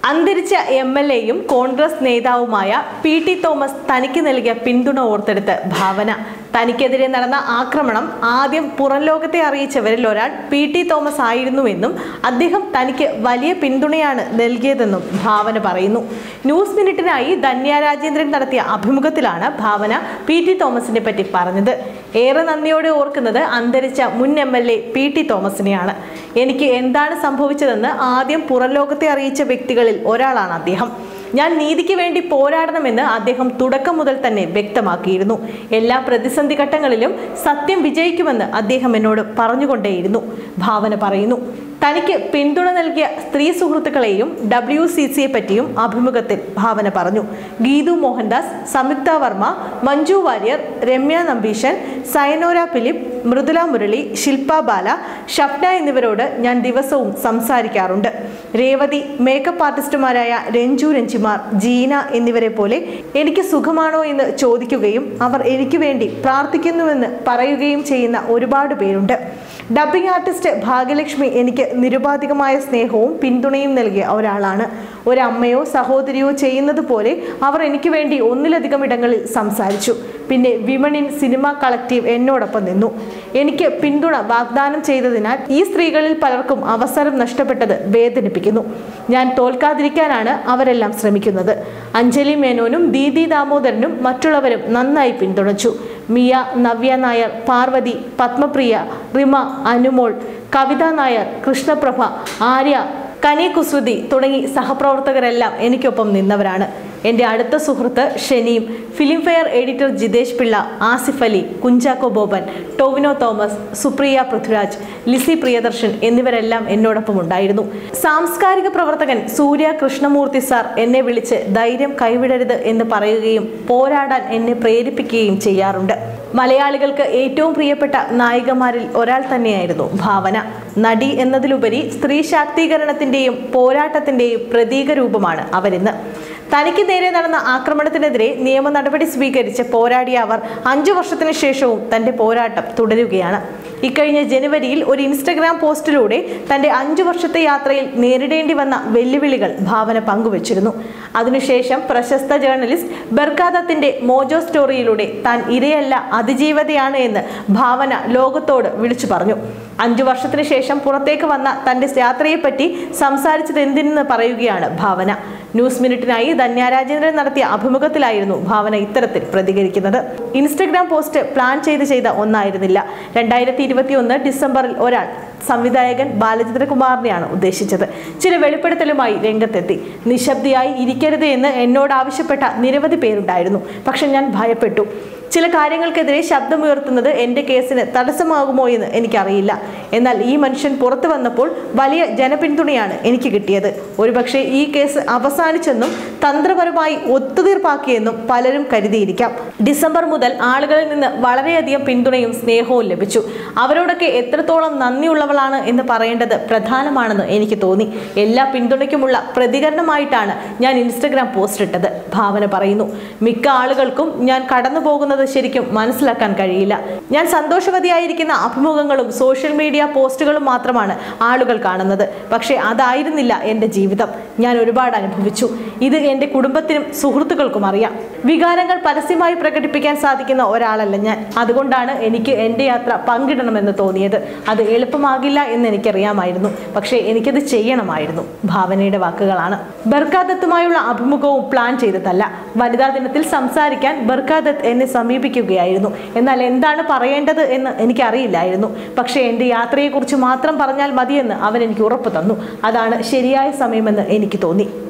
അന്തരിച്ച M L എയും കോൺഗ്രസ് നേതാവുമായ പി ടി തോമസ് തനിക്ക് നൽകിയ പിന്തുണ ഓർത്തെടുത്ത് ഭാവന തനിക്കെതിരെ നടന്ന ആക്രമണം ആദ്യം പുറം ലോകത്തെ അറിയിച്ചവരിൽ ഒരാൾ പി ടി തോമസ് ആയിരുന്നുവെന്നും അദ്ദേഹം തനിക്ക് വലിയ പിന്തുണയാണ് നൽകിയതെന്നും ഭാവന പറയുന്നു ന്യൂസ് മിനിറ്റിനായി ധന്യ രാജേന്ദ്രൻ നടത്തിയ അഭിമുഖത്തിലാണ് ഭാവന പി ടി തോമസിനെ പറ്റി പറഞ്ഞത് ഏറെ നന്ദിയോടെ ഓർക്കുന്നത് അന്തരിച്ച മുൻ M L A P T തോമസിനെയാണ് എനിക്ക് എന്താണ് സംഭവിച്ചതെന്ന് ആദ്യം പുറം ലോകത്തെ അറിയിച്ച വ്യക്തികളിൽ ഒരാളാണ് അദ്ദേഹം ഞാൻ നീതിക്ക് വേണ്ടി പോരാടണമെന്ന് അദ്ദേഹം തുടക്കം മുതൽ തന്നെ വ്യക്തമാക്കിയിരുന്നു എല്ലാ പ്രതിസന്ധി ഘട്ടങ്ങളിലും സത്യം വിജയിക്കുമെന്ന് അദ്ദേഹം എന്നോട് പറഞ്ഞുകൊണ്ടേയിരുന്നു ഭാവന പറയുന്നു തനിക്ക് പിന്തുണ നൽകിയ സ്ത്രീ സുഹൃത്തുക്കളെയും ഡബ്ല്യു സി സിയെ പറ്റിയും അഭിമുഖത്തിൽ ഭാവന പറഞ്ഞു ഗീതു മോഹൻദാസ് സംയുക്ത വർമ്മ മഞ്ജു വാര്യർ രമ്യ നമ്പീശൻ സയനോര ഫിലിപ്പ് മൃദുല മുരളി ശില്പ ബാല ഷഫ്ന എന്നിവരോട് ഞാൻ ദിവസവും സംസാരിക്കാറുണ്ട് രേവതി മേക്കപ്പ് ആർട്ടിസ്റ്റുമാരായ രഞ്ജു രഞ്ജിമാർ ജീന എന്നിവരെ പോലെ എനിക്ക് സുഖമാണോ എന്ന് ചോദിക്കുകയും അവർ എനിക്ക് വേണ്ടി പ്രാർത്ഥിക്കുന്നുവെന്ന് പറയുകയും ചെയ്യുന്ന ഒരുപാട് പേരുണ്ട് ഡബ്ബിംഗ് ആർട്ടിസ്റ്റ് ഭാഗ്യലക്ഷ്മി എനിക്ക് നിരുപാധികമായ സ്നേഹവും പിന്തുണയും നൽകിയ ഒരാളാണ് ഒരമ്മയോ സഹോദരിയോ ചെയ്യുന്നത് പോലെ അവർ എനിക്ക് വേണ്ടി ഒന്നിലധികം ഇടങ്ങളിൽ സംസാരിച്ചു പിന്നെ വിമണിൻ സിനിമ കളക്റ്റീവ് എന്നോടൊപ്പം നിന്നു എനിക്ക് പിന്തുണ വാഗ്ദാനം ചെയ്തതിനാൽ ഈ സ്ത്രീകളിൽ പലർക്കും അവസരം നഷ്ടപ്പെട്ടത് വേദനിപ്പിക്കുന്നു ഞാൻ തോൽക്കാതിരിക്കാനാണ് അവരെല്ലാം ശ്രമിക്കുന്നത് അഞ്ജലി മേനോനും ദീദി ദാമോദരനും മറ്റുള്ളവരും നന്നായി പിന്തുണച്ചു മിയ നവ്യ നായർ പാർവതി പത്മപ്രിയ റിമ അനുമോൾ കവിത നായർ കൃഷ്ണപ്രഭ ആര്യ കനി കുസൃതി തുടങ്ങി സഹപ്രവർത്തകരെല്ലാം എനിക്കൊപ്പം നിന്നവരാണ് എൻ്റെ അടുത്ത സുഹൃത്ത് Shenim Filmfare editor Jithesh Pillai Asif Ali Kunchacko Boban Tovino Thomas Supriya Prithviraj Lissy Priyadarshan എന്നിവരെല്ലാം എന്നോടൊപ്പം ഉണ്ടായിരുന്നു സാംസ്കാരിക പ്രവർത്തകൻ സൂര്യ കൃഷ്ണമൂർത്തി സാർ എന്നെ വിളിച്ച് ധൈര്യം കൈവിടരുത് എന്ന് പറയുകയും പോരാടാൻ എന്നെ പ്രേരിപ്പിക്കുകയും ചെയ്യാറുണ്ട് മലയാളികൾക്ക് ഏറ്റവും പ്രിയപ്പെട്ട നായികമാരിൽ ഒരാൾ തന്നെയായിരുന്നു ഭാവന നടി എന്നതിലുപരി സ്ത്രീ ശാക്തീകരണത്തിന്റെയും പോരാട്ടത്തിന്റെയും പ്രതീക രൂപമാണ് അവരിന്ന് തനിക്ക് നേരെ നടന്ന ആക്രമണത്തിനെതിരെ നിയമ നടപടി സ്വീകരിച്ച് പോരാടിയ അവർ അഞ്ചു വർഷത്തിന് ശേഷവും തന്റെ പോരാട്ടം തുടരുകയാണ് ഇക്കഴിഞ്ഞ ജനുവരിയിൽ ഒരു ഇൻസ്റ്റഗ്രാം പോസ്റ്റിലൂടെ തന്റെ അഞ്ചു വർഷത്തെ യാത്രയിൽ നേരിടേണ്ടി വന്ന വെല്ലുവിളികൾ ഭാവന പങ്കുവച്ചിരുന്നു അതിനുശേഷം പ്രശസ്ത ജേർണലിസ്റ്റ് ബർഖാദത്തിന്റെ മോജോ സ്റ്റോറിയിലൂടെ താൻ ഇരയല്ല അതിജീവതയാണ് എന്ന് ഭാവന ലോകത്തോട് വിളിച്ചു പറഞ്ഞു അഞ്ചു വർഷത്തിന് ശേഷം പുറത്തേക്ക് വന്ന തന്റെ യാത്രയെപ്പറ്റി സംസാരിച്ചത് എന്തിനെന്ന് പറയുകയാണ് ഭാവന ന്യൂസ് മിനിറ്റിനായി ധന്യ രാജേന്ദ്രൻ നടത്തിയ അഭിമുഖത്തിലായിരുന്നു ഭാവന ഇത്തരത്തിൽ പ്രതികരിക്കുന്നത് ഇൻസ്റ്റഗ്രാം പോസ്റ്റ് പ്ലാൻ ചെയ്ത് ചെയ്ത ഒന്നായിരുന്നില്ല രണ്ടായിരത്തി ഇരുപത്തിയൊന്ന് ഡിസംബറിൽ ഒരാൾ സംവിധായകൻ ബാലചന്ദ്രകുമാറിനെയാണ് ഉദ്ദേശിച്ചത് ചില വെളിപ്പെടുത്തലുമായി രംഗത്തെത്തി നിശബ്ദയായി ഇരിക്കരുത് എന്ന് എന്നോട് ആവശ്യപ്പെട്ട നിരവധി പേരുണ്ടായിരുന്നു പക്ഷെ ഞാൻ ഭയപ്പെട്ടു ചില കാര്യങ്ങൾക്കെതിരെ ശബ്ദമുയർത്തുന്നത് എൻ്റെ കേസിന് തടസ്സമാകുമോ എന്ന് എനിക്കറിയില്ല എന്നാൽ ഈ മനുഷ്യൻ പുറത്തു വന്നപ്പോൾ വലിയ ജനപിന്തുണയാണ് എനിക്ക് കിട്ടിയത് ഒരുപക്ഷെ ഈ കേസ് അവസാനിച്ചെന്നും തന്ത്രപരമായി ഒത്തുതീർപ്പാക്കിയെന്നും പലരും കരുതിയിരിക്കാം ഡിസംബർ മുതൽ ആളുകളിൽ നിന്ന് വളരെയധികം പിന്തുണയും സ്നേഹവും ലഭിച്ചു അവരോടൊക്കെ എത്രത്തോളം നന്ദിയുള്ളവളാണ് എന്ന് പറയേണ്ടത് പ്രധാനമാണെന്ന് എനിക്ക് തോന്നി എല്ലാ പിന്തുണയ്ക്കുമുള്ള പ്രതികരണമായിട്ടാണ് ഞാൻ ഇൻസ്റ്റഗ്രാം പോസ്റ്റ് ഇട്ടത് ഭാവന പറയുന്നു മിക്ക ആളുകൾക്കും ഞാൻ കടന്നു പോകുന്നത് ശരിക്കും മനസ്സിലാക്കാൻ കഴിയില്ല ഞാൻ സന്തോഷവതിയായിരിക്കുന്ന അഭിമുഖങ്ങളും സോഷ്യൽ മീഡിയ പോസ്റ്റുകളും മാത്രമാണ് ആളുകൾ കാണുന്നത് പക്ഷേ അതായിരുന്നില്ല എൻ്റെ ജീവിതം ഞാൻ ഒരുപാട് അനുഭവിച്ചു ഇത് എൻ്റെ കുടുംബത്തിനും സുഹൃത്തുക്കൾക്കും അറിയാം വികാരങ്ങൾ പരസ്യമായി പ്രകടിപ്പിക്കാൻ സാധിക്കുന്ന ഒരാളല്ല ഞാൻ അതുകൊണ്ടാണ് എനിക്ക് എൻ്റെ യാത്ര പങ്കിടണമെന്ന് തോന്നിയത് അത് എളുപ്പമാകില്ല എന്ന് എനിക്കറിയാമായിരുന്നു പക്ഷേ എനിക്കത് ചെയ്യണമായിരുന്നു ഭാവനയുടെ വാക്കുകളാണ് ബർക്കാദത്തുമായുള്ള അഭിമുഖവും പ്ലാൻ ചെയ്തതല്ല വനിതാ ദിനത്തിൽ സംസാരിക്കാൻ ബർക്കാദത്ത് എന്നെ സമീപിക്കുകയായിരുന്നു എന്നാൽ എന്താണ് പറയേണ്ടത് എന്ന് എനിക്കറിയില്ലായിരുന്നു പക്ഷേ എൻ്റെ യാത്രയെക്കുറിച്ച് മാത്രം പറഞ്ഞാൽ മതിയെന്ന് അവൻ എനിക്ക് ഉറപ്പ് തന്നു അതാണ് ശരിയായ സമയമെന്ന് എനിക്ക് തോന്നി